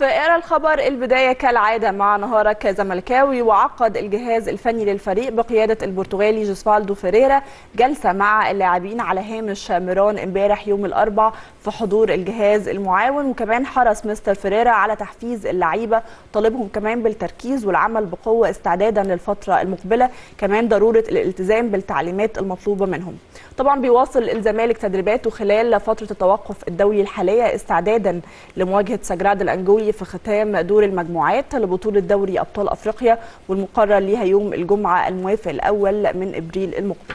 فإرى الخبر البداية كالعادة مع نهارك زملكاوي وعقد الجهاز الفني للفريق بقيادة البرتغالي جوسفالدو فيريرا جلسة مع اللاعبين على هامش ميران امبارح يوم الأربع في حضور الجهاز المعاون وكمان حرص مستر فيريرا على تحفيز اللعيبة طالبهم كمان بالتركيز والعمل بقوة استعدادا للفترة المقبلة كمان ضرورة الالتزام بالتعليمات المطلوبة منهم طبعا بيواصل الزمالك تدريباته خلال فترة التوقف الدولي الحالية استعدادا لمواجهة سجراد الأنجولي في ختام دور المجموعات لبطولة دوري أبطال أفريقيا والمقرر ليها يوم الجمعة الموافق الأول من إبريل المقبل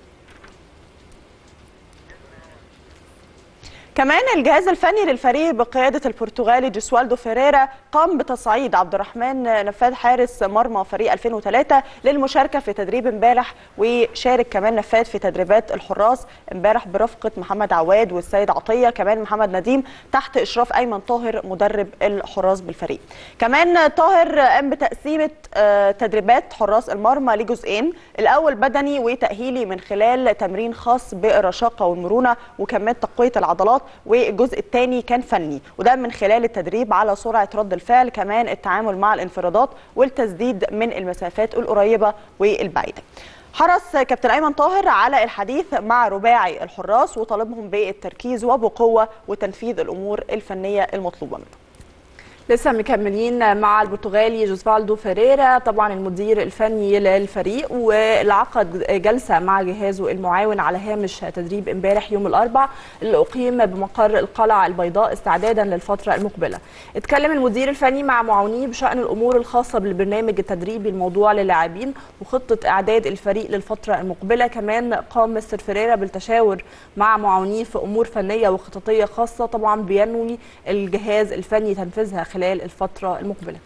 كمان الجهاز الفني للفريق بقيادة البرتغالي جوسوالدو فيريرا قام بتصعيد عبد الرحمن نفاذ حارس مرمى فريق 2003 للمشاركة في تدريب امبارح وشارك كمان نفاذ في تدريبات الحراس امبارح برفقة محمد عواد والسيد عطية كمان محمد نديم تحت إشراف أيمن طاهر مدرب الحراس بالفريق كمان طاهر قام بتقسيمة تدريبات حراس المرمى لجزئين الأول بدني وتأهيلي من خلال تمرين خاص بالرشاقة والمرونة وكمان تقوية العضلات والجزء الثاني كان فني وده من خلال التدريب على سرعه رد الفعل كمان التعامل مع الانفرادات والتسديد من المسافات القريبه والبعيده حرص كابتن ايمن طاهر على الحديث مع رباعي الحراس وطالبهم بالتركيز وبقوه وتنفيذ الامور الفنيه المطلوبه منهم لسه مكملين مع البرتغالي جوزفالدو فيريرا طبعا المدير الفني للفريق واللي عقد جلسه مع جهازه المعاون على هامش تدريب امبارح يوم الاربع اللي اقيم بمقر القلعه البيضاء استعدادا للفتره المقبله. اتكلم المدير الفني مع معاونيه بشان الامور الخاصه بالبرنامج التدريبي الموضوع للاعبين وخطه اعداد الفريق للفتره المقبله كمان قام مستر فيريرا بالتشاور مع معاونيه في امور فنيه وخططيه خاصه طبعا بينوي الجهاز الفني تنفيذها خلال الفترة المقبلة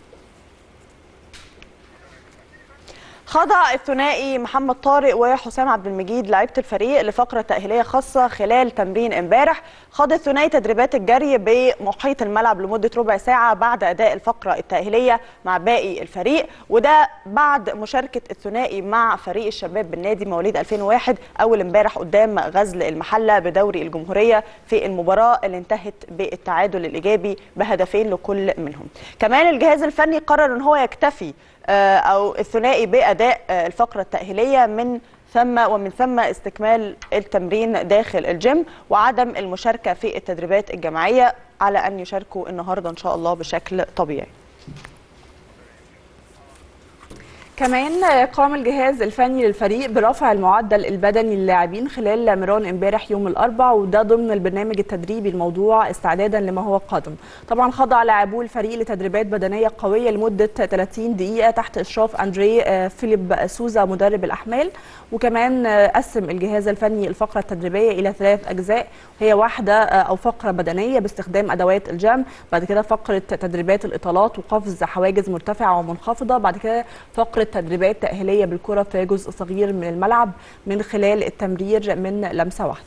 خضع الثنائي محمد طارق وحسام عبد المجيد لعيبه الفريق لفقره تاهيليه خاصه خلال تمرين امبارح خاض الثنائي تدريبات الجري بمحيط الملعب لمده ربع ساعه بعد اداء الفقره التاهيليه مع باقي الفريق وده بعد مشاركه الثنائي مع فريق الشباب بالنادي مواليد 2001 اول امبارح قدام غزل المحله بدوري الجمهوريه في المباراه اللي انتهت بالتعادل الايجابي بهدفين لكل منهم كمان الجهاز الفني قرر ان هو يكتفي او الثنائي باداء الفقره التاهيليه من ثم ومن ثم استكمال التمرين داخل الجيم وعدم المشاركه في التدريبات الجماعيه على ان يشاركوا النهارده ان شاء الله بشكل طبيعي. كمان قام الجهاز الفني للفريق برفع المعدل البدني للاعبين خلال ميران امبارح يوم الاربع وده ضمن البرنامج التدريبي الموضوع استعدادا لما هو قادم طبعا خضع لاعبو الفريق لتدريبات بدنيه قويه لمده 30 دقيقه تحت اشراف اندري فيليب سوزا مدرب الاحمال وكمان قسم الجهاز الفني الفقره التدريبيه الى ثلاث اجزاء هي واحده او فقره بدنيه باستخدام ادوات الجيم بعد كده فقره تدريبات الاطالات وقفز حواجز مرتفعه ومنخفضه بعد كده فقره تدريبات تأهيلية بالكرة في جزء صغير من الملعب من خلال التمرير من لمسة واحدة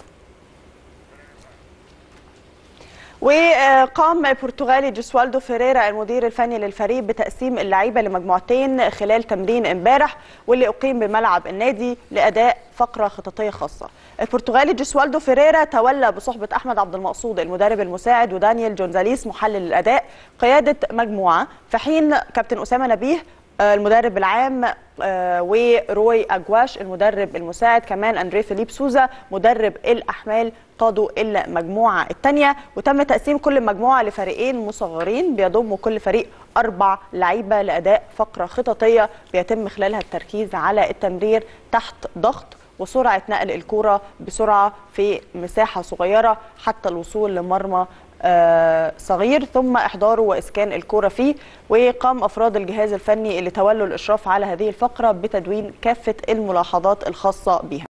وقام البرتغالي جوسوالدو فيريرا المدير الفني للفريق بتقسيم اللعيبه لمجموعتين خلال تمرين امبارح واللي اقيم بملعب النادي لاداء فقره خططيه خاصه. البرتغالي جوسوالدو فيريرا تولى بصحبه احمد عبد المقصود المدرب المساعد ودانيال جونزاليس محلل الاداء قياده مجموعه في حين كابتن اسامه نبيه المدرب العام وروي اجواش المدرب المساعد كمان اندري فيليب سوزا مدرب الاحمال قادوا المجموعه الثانيه وتم تقسيم كل مجموعه لفريقين مصغرين بيضم كل فريق اربع لعيبه لاداء فقره خططيه بيتم خلالها التركيز على التمرير تحت ضغط وسرعه نقل الكره بسرعه في مساحه صغيره حتى الوصول لمرمى صغير ثم احضاره واسكان الكره فيه وقام افراد الجهاز الفني اللي تولوا الاشراف على هذه الفقره بتدوين كافه الملاحظات الخاصه بها